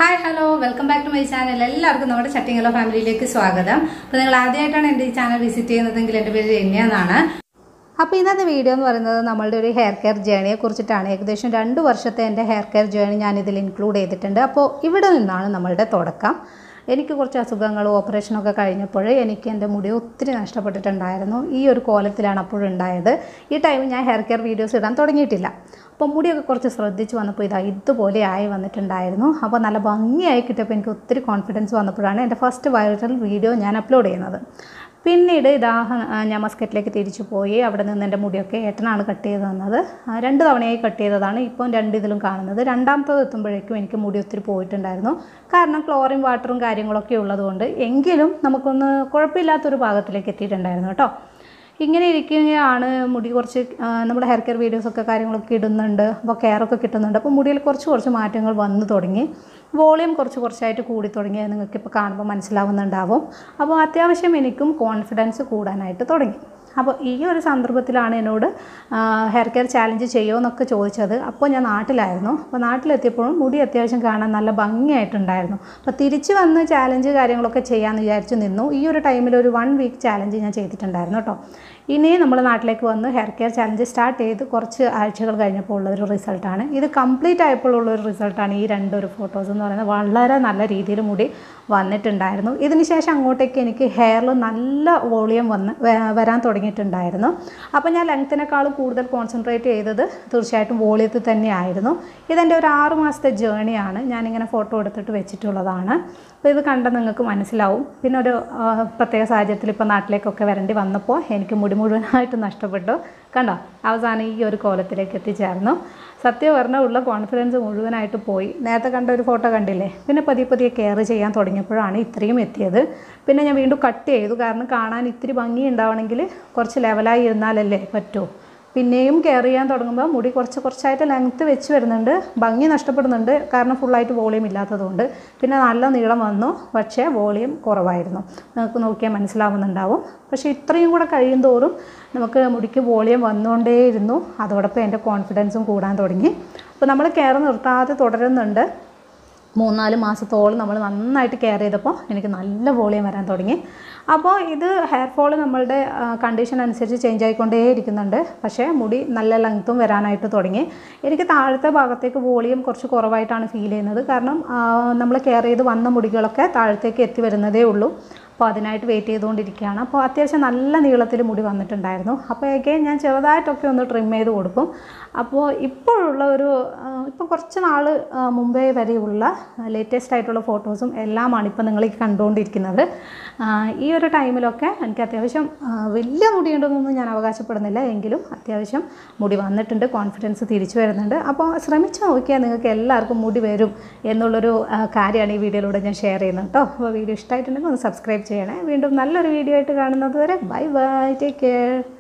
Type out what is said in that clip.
hi hello welcome back to my channel എല്ലാവർക്കും നമ്മുടെ ചട്ടിങ്ങലോ ഫാമിലിയിലേക്ക് സ്വാഗതം അപ്പോൾ നിങ്ങൾ ആദ്യമായിട്ടാണ് എൻ്റെ ഈ ചാനൽ വിസിറ്റ് ചെയ്യുന്നതെങ്കിൽ എൻ്റെ പേര് രമ്യ എന്നാണ് അപ്പോൾ ഇന്നത്തെ വീഡിയോ എന്ന് പറയുന്നത് നമ്മളുടെ ഒരു ഹെയർ കെയർ ജേണിയെ കുറിച്ചിട്ടാണ് ഏകദേശം രണ്ട് വർഷത്തെ എൻ്റെ ഹെയർ കെയർ ജേണി ഞാൻ ഇതിൽ ഇൻക്ലൂഡ് ചെയ്തിട്ടുണ്ട് അപ്പോൾ ഇവിടെ നിന്നാണ് നമ്മളുടെ തുടക്കം എനിക്ക് കുറച്ച് അസുഖങ്ങളും ഓപ്പറേഷനൊക്കെ കഴിഞ്ഞപ്പോൾ എനിക്ക് എൻ്റെ മുടി ഒത്തിരി നഷ്ടപ്പെട്ടിട്ടുണ്ടായിരുന്നു ഈ ഒരു കോലത്തിലാണ് അപ്പോഴുണ്ടായത് ഈ ടൈമിൽ ഞാൻ ഹെയർ കെയർ വീഡിയോസ് ഇടാൻ തുടങ്ങിയിട്ടില്ല അപ്പോൾ മുടിയൊക്കെ കുറച്ച് ശ്രദ്ധിച്ച് വന്നപ്പോൾ ഇതാ ഇതുപോലെ ആയി വന്നിട്ടുണ്ടായിരുന്നു അപ്പോൾ നല്ല ഭംഗിയായി കിട്ടിയപ്പോൾ എനിക്ക് ഒത്തിരി കോൺഫിഡൻസ് വന്നപ്പോഴാണ് എൻ്റെ ഫസ്റ്റ് വൈറൽ വീഡിയോ ഞാൻ അപ്ലോഡ് ചെയ്യുന്നത് പിന്നീട് ഇതാ ആ, ഞാൻ മസ്കറ്റിലേക്ക് തിരിച്ചു പോയി അവിടെ നിന്ന് എൻ്റെ മുടിയൊക്കെ ഏട്ടനാണ് കട്ട് ചെയ്ത് തന്നത് ആ, രണ്ട് തവണയായി കട്ട് ചെയ്തതാണ് ഇപ്പം രണ്ട് ഇതിലും കാണുന്നത് രണ്ടാമത്തത് എത്തുമ്പോഴേക്കും എനിക്ക് മുടി ഒത്തിരി പോയിട്ടുണ്ടായിരുന്നു കാരണം ക്ലോറിൻ വാട്ടറും കാര്യങ്ങളൊക്കെ ഉള്ളതുകൊണ്ട് എങ്കിലും നമുക്കൊന്ന് കുഴപ്പമില്ലാത്തൊരു ഭാഗത്തിലേക്ക് എത്തിയിട്ടുണ്ടായിരുന്നു കേട്ടോ ഇങ്ങനെ ഇരിക്കുകയാണ് മുടി കുറച്ച് ആ, നമ്മുടെ ഹെയർ കെയർ വീഡിയോസൊക്കെ കാര്യങ്ങളൊക്കെ ഇടുന്നുണ്ട് അപ്പോൾ കെയറൊക്കെ കിട്ടുന്നുണ്ട് അപ്പോൾ മുടിയിൽ കുറച്ച് കുറച്ച് മാറ്റങ്ങൾ വന്നു തുടങ്ങി വോളിയം കുറച്ച് കുറച്ചായിട്ട് കൂടി തുടങ്ങിയത് നിങ്ങൾക്ക് ഇപ്പോൾ കാണുമ്പോൾ മനസ്സിലാവുന്നുണ്ടാവും അപ്പോൾ അത്യാവശ്യം എനിക്കും കോൺഫിഡൻസ് കൂടാനായിട്ട് തുടങ്ങി അപ്പോൾ ഈ ഒരു സന്ദർഭത്തിലാണ് എന്നോട് ഹെയർ കെയർ ചാലഞ്ച് ചെയ്യുമോ എന്നൊക്കെ ചോദിച്ചത് അപ്പോൾ ഞാൻ നാട്ടിലായിരുന്നു അപ്പോൾ നാട്ടിലെത്തിയപ്പോഴും മുടി അത്യാവശ്യം കാണാൻ നല്ല ഭംഗിയായിട്ടുണ്ടായിരുന്നു അപ്പോൾ തിരിച്ച് വന്ന് ചാലഞ്ച് കാര്യങ്ങളൊക്കെ ചെയ്യാമെന്ന് വിചാരിച്ച് നിന്നു ഈ ഒരു ടൈമിൽ ഒരു വൺ വീക്ക് ചാലഞ്ച് ഞാൻ ചെയ്തിട്ടുണ്ടായിരുന്നു കേട്ടോ ഇനി നമ്മൾ നാട്ടിലേക്ക് വന്ന് ഹെയർ കെയർ ചാലഞ്ച് സ്റ്റാർട്ട് ചെയ്ത് കുറച്ച് ആഴ്ചകൾ കഴിഞ്ഞപ്പോൾ ഉള്ള ഒരു റിസൾട്ടാണ് ഇത് കംപ്ലീറ്റ് ആയപ്പോൾ ഉള്ള ഒരു റിസൾട്ടാണ് ഈ രണ്ടൊരു ഫോട്ടോസ് എന്ന് പറയുന്നത് വളരെ നല്ല രീതിയിൽ മുടി വന്നിട്ടുണ്ടായിരുന്നു ഇതിന് ശേഷം അങ്ങോട്ടേക്ക് എനിക്ക് ഹെയറിൽ നല്ല വോളിയം വന്ന് വ- വരാൻ തുടങ്ങിയിട്ടുണ്ടായിരുന്നു അപ്പോൾ ഞാൻ ലെങ്ത്തിനേക്കാളും കൂടുതൽ കോൺസെൻട്രേറ്റ് ചെയ്തത് തീർച്ചയായിട്ടും വോളിയത്തിൽ തന്നെയായിരുന്നു ഇതെൻ്റെ ഒരു ആറ് മാസത്തെ ജേണിയാണ് ഞാനിങ്ങനെ ഫോട്ടോ എടുത്തിട്ട് വെച്ചിട്ടുള്ളതാണ് അപ്പോൾ ഇത് കണ്ടാൽ നിങ്ങൾക്ക് മനസ്സിലാവും പിന്നെ ഒരു ആ, പ്രത്യേക സാഹചര്യത്തിൽ ഇപ്പോൾ നാട്ടിലേക്കൊക്കെ വരേണ്ടി വന്നപ്പോൾ എനിക്ക് മുടി മുഴുവനായിട്ട് നഷ്ടപ്പെട്ടു കണ്ടോ അവസാനം ഈ ഒരു കോലത്തിലേക്ക് എത്തിച്ചേർന്നു സത്യം പറഞ്ഞാൽ ഉള്ള കോൺഫിഡൻസ് മുഴുവനായിട്ട് പോയി നേരത്തെ കണ്ട ഒരു ഫോട്ടോ കണ്ടില്ലേ പിന്നെ പതിയെ പതിയെ കെയർ ചെയ്യാൻ തുടങ്ങിയപ്പോഴാണ് ഇത്രയും എത്തിയത് പിന്നെ ഞാൻ വീണ്ടും കട്ട് ചെയ്തു കാരണം കാണാൻ ഇത്തിരി ഭംഗി ഉണ്ടാവണമെങ്കിൽ കുറച്ച് ലെവലായി ഇരുന്നാലല്ലേ പറ്റൂ പിന്നെയും കെയർ ചെയ്യാൻ തുടങ്ങുമ്പോൾ മുടി കുറച്ച് കുറച്ചായിട്ട് ലെങ്ത്ത് വെച്ച് വരുന്നുണ്ട് ഭംഗി നഷ്ടപ്പെടുന്നുണ്ട് കാരണം ഫുള്ളായിട്ട് വോളിയം ഇല്ലാത്തതുകൊണ്ട് പിന്നെ നല്ല നീളം വന്നു പക്ഷേ വോളിയം കുറവായിരുന്നു നിങ്ങൾക്ക് നോക്കിയാൽ മനസ്സിലാവുന്നുണ്ടാവും പക്ഷേ ഇത്രയും കൂടെ കഴിയും തോറും നമുക്ക് മുടിക്ക് വോളിയം വന്നുകൊണ്ടേയിരുന്നു അതോടൊപ്പം എൻ്റെ കോൺഫിഡൻസും കൂടാൻ തുടങ്ങി അപ്പോൾ നമ്മൾ കെയർ നിർത്താതെ തുടരുന്നുണ്ട് മൂന്നാല് മാസത്തോളം നമ്മൾ നന്നായിട്ട് കെയർ ചെയ്തപ്പോൾ എനിക്ക് നല്ല വോളിയം വരാൻ തുടങ്ങി അപ്പോൾ ഇത് ഹെയർ ഫോൾ നമ്മളുടെ കണ്ടീഷൻ അനുസരിച്ച് ചേഞ്ച് ആയിക്കൊണ്ടേ ഇരിക്കുന്നുണ്ട് പക്ഷേ മുടി നല്ല ലെങ്ത്തും വരാനായിട്ട് തുടങ്ങി എനിക്ക് താഴത്തെ ഭാഗത്തേക്ക് വോളിയം കുറച്ച് കുറവായിട്ടാണ് ഫീൽ ചെയ്യുന്നത് കാരണം നമ്മൾ കെയർ ചെയ്ത് വന്ന മുടികളൊക്കെ താഴത്തേക്ക് എത്തി വരുന്നതേ ഉള്ളൂ അപ്പോൾ അതിനായിട്ട് വെയിറ്റ് ചെയ്തുകൊണ്ടിരിക്കുകയാണ് അപ്പോൾ അത്യാവശ്യം നല്ല നീളത്തിൽ മുടി വന്നിട്ടുണ്ടായിരുന്നു അപ്പോൾ again ഞാൻ ചെറുതായിട്ടൊക്കെ ഒന്ന് ട്രിം ചെയ്ത് കൊടുക്കും അപ്പോൾ ഇപ്പോഴുള്ള ഒരു ആ, ഇപ്പോൾ കുറച്ച് നാൾ മുമ്പേ വരെയുള്ള ലേറ്റസ്റ്റ് ആയിട്ടുള്ള ഫോട്ടോസും എല്ലാമാണ് ഇപ്പോൾ നിങ്ങൾ ഈ കണ്ടുകൊണ്ടിരിക്കുന്നത് ആ, ഈ ഒരു ടൈമിലൊക്കെ എനിക്ക് അത്യാവശ്യം ആ, വലിയ മുടിയുണ്ടെന്നൊന്നും ഞാൻ അവകാശപ്പെടുന്നില്ല എങ്കിലും അത്യാവശ്യം മുടി വന്നിട്ടുണ്ട് കോൺഫിഡൻസ് തിരിച്ചു വരുന്നുണ്ട് അപ്പോൾ ശ്രമിച്ച് നോക്കിയാൽ നിങ്ങൾക്ക് എല്ലാവർക്കും മുടി വരും എന്നുള്ളൊരു ആ, കാര്യമാണ് ഈ വീഡിയോയിലൂടെ ഞാൻ ഷെയർ ചെയ്യുന്നത് കേട്ടോ അപ്പോൾ വീഡിയോ ഇഷ്ടമായിട്ടുണ്ടെങ്കിൽ ഒന്ന് സബ്സ്ക്രൈബ് ചെയ്യണേ വീണ്ടും നല്ലൊരു വീഡിയോ ആയിട്ട് കാണുന്നത് വരെ ബൈ ബൈ ടേക്ക് കെയർ